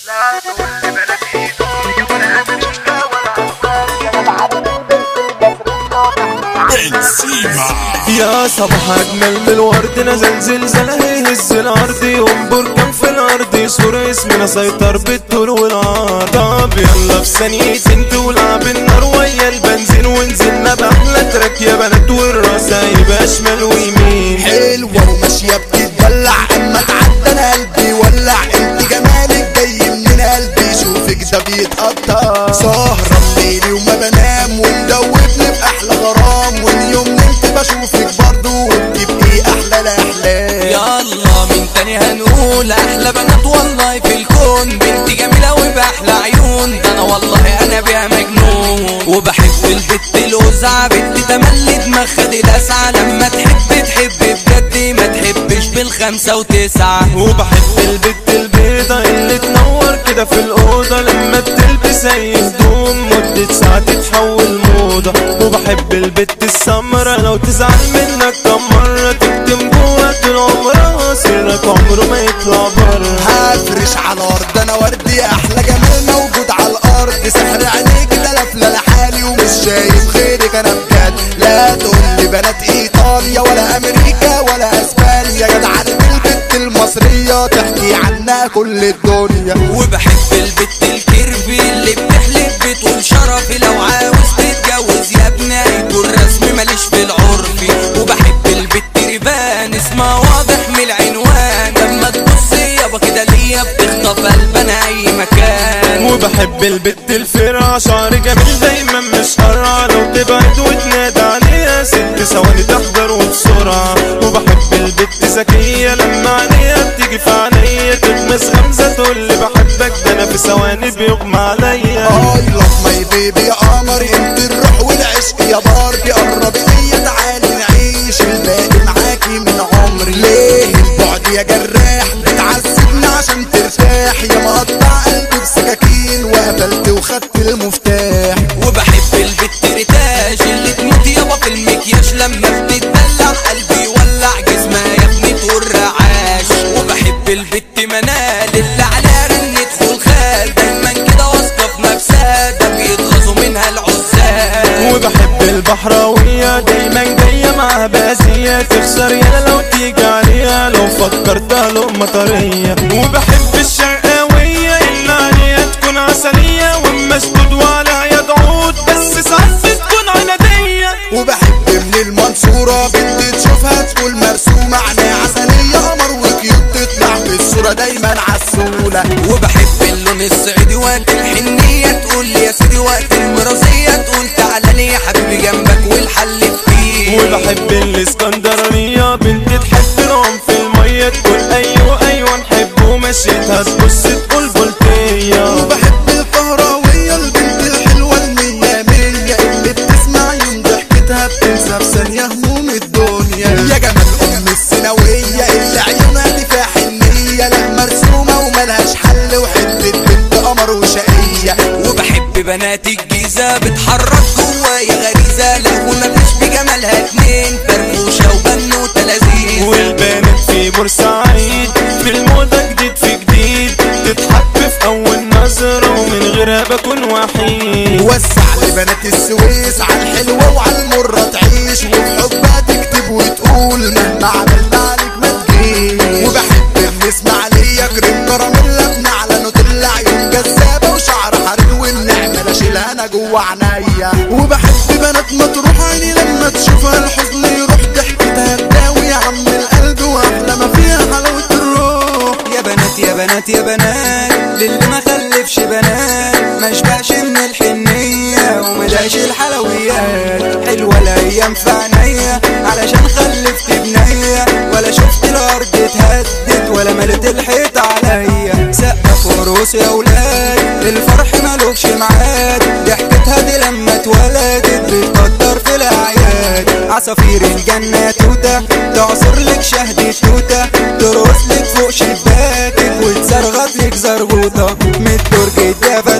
لا تقول لي بلاش ايدي ولا امريكا ولا بنسيما يا صباح اجمل من الورد نزل زلزال هيهز الارض يقوم بركان في الارض يصور اسمنا سيطر بالطول والعرض طب يلا في ثانيتين تولع بالنار ويا البنزين ونزلنا باحلى تراك يا بنات والراس هيبقى شمال ويمين حلوة وماشية بتتدلع اما تعدى انا قلبي ولع انت جمالك جاي من قلبي شوفك ده بيتقطع سهرة الليلي وما بنام ومدوبني بأحلى غرام واليوم نمت بشوفك برضو وبتبقي أحلى الأحلام يلا من تاني هنقول احلى بنات والله في الكون بنت جميلة وباحلى عيون ده انا والله انا بيها مجنون وبحب البت الوزعة بنت تملي دماغها دي لاسعة لما تحب تحب بجد ما تحبش بالخمسة وتسعة وبحب البت البيضة اللي تنور كده في الأوضة لما بتلبس أي هدوم مدة ساعة تتحول موضة وبحب البت السمرة لو تزعل منك كم مرة تكتم جوا طول عمرها سرك عمره ما يطلع بره هفرش على الأرض أنا وردي أحلى جمال موجود على الأرض سحر عينيك ده لفلة لحالي ومش شايف غيرك أنا بجد لا تقولي بنات إيطاليا ولا أمريكا ولا أسبانيا جدعان البت المصرية تحكي عنها كل الدنيا وبحب البت الكيرفي اللي بتحلف بتقول شرفي لو عاوز تتجوز يا ابني هيكون رسمي ماليش في العرفي وبحب البت ريفان اسمها واضح من العنوان لما تبص يابا كده ليا بتخطف قلبنا اي مكان وبحب البت الفرع شعر جميل دايما مش قرع لو تبعد وتنادى عليها ست ثواني تحضر وبسرعة وبحب البت ذكية لما عينيها بتيجي في عينيا تغمس غمزة تقول لي بحبك ده انا في ثواني بيغمى عليا اي لاف ماي بيبي يا قمر انت الروح والعشق يا باربي قربي ليا تعالي نعيش الباقي معاكي من عمري ليه البعد يا جراح بتعذبني عشان ترتاح يا مقطع قلبي بسكاكين وقفلت وخدت المفتاح وبحب البت ريتاج اللي تموت يابا في المكياج لما بتدلع قلبي يولع جسمها يا ابني تقول رعاش وبحب البت منال اللي عليها رنة خلخال دايما كده واثقة في نفسها ده بيتغاظوا منها العزال وبحب البحراوية دايما جاية معاها بأذية تخسر يالا لو تيجي عليها لو فكرتها لقمة طرية وبحب الشرقاوية اللي عليها تكون عسلية ومسدود وعليها يد عود بس ساعات بتكون عنادية وبحب من المنصورة بنت تشوفها تقول مرسومة عينيها عسلية قمر وكيوت تطلع في الصورة دايما عسولة وبحب اللون الصعيدي وقت الحنية تقول لي يا سيدي وقت المرازية تقول تعالى لي يا حبيبي جنبك والحل فيه وبحب الاسكندرانية بنت تحب العوم في المية تقول ايوه ايوه نحب ومشيتها تبص تقول بولتية وبحب القهراوية البنت الحلوة المية مية اللي بتسمع يوم ضحكتها بتنسى في ثانية هموم الدنيا يا جمال أم السنوية اللي عيونها دي فيها حنية لا مرسومة وملهاش حل وحتة بنت قمر وشقية وبحب بنات الجيزة بتحرك جوايا غريزة لو مفيش بجمالها اتنين فرفوشة وبنوتة لذيذة والبنات في بورسعيد في الموضة جديد في جديد تتحب في أول نظرة ومن غيرها بكون وحيد وسع لبنات السويس على الحلوة وعلى المرة تعيش وفي حبها تكتب وتقول مهما عملنا عليك ما تجيش وبحب بنسمع ليا كريم كراميلا بنعلى نوتيلا عيون جذابة وشعر حرير والنعمة لا شيلها انا جوه عينيا وبحب بنات مطروح عيني لما تشوفها الحزن يروح ضحكتها تداوي يا عم القلب واحلى ما فيها حلاوة الروح يا بنات يا بنات يا بنات للي ما خلفش بنات ما شبعش من الحنية وما داش الحلويات حلوة الايام في عينيا علشان خلفت بنية ولا شفت الارض اتهدت ولا ملت الحيط عليا سقف وروس يا ولاد الفرح ملوكش معاد ضحكتها دي لما اتولدت بتقدر في الاعياد عصافير الجنة توتة تعصر لك شهد توتة ترقص لك فوق شباكك وتصرغط لك زرغوطة من الدرج يا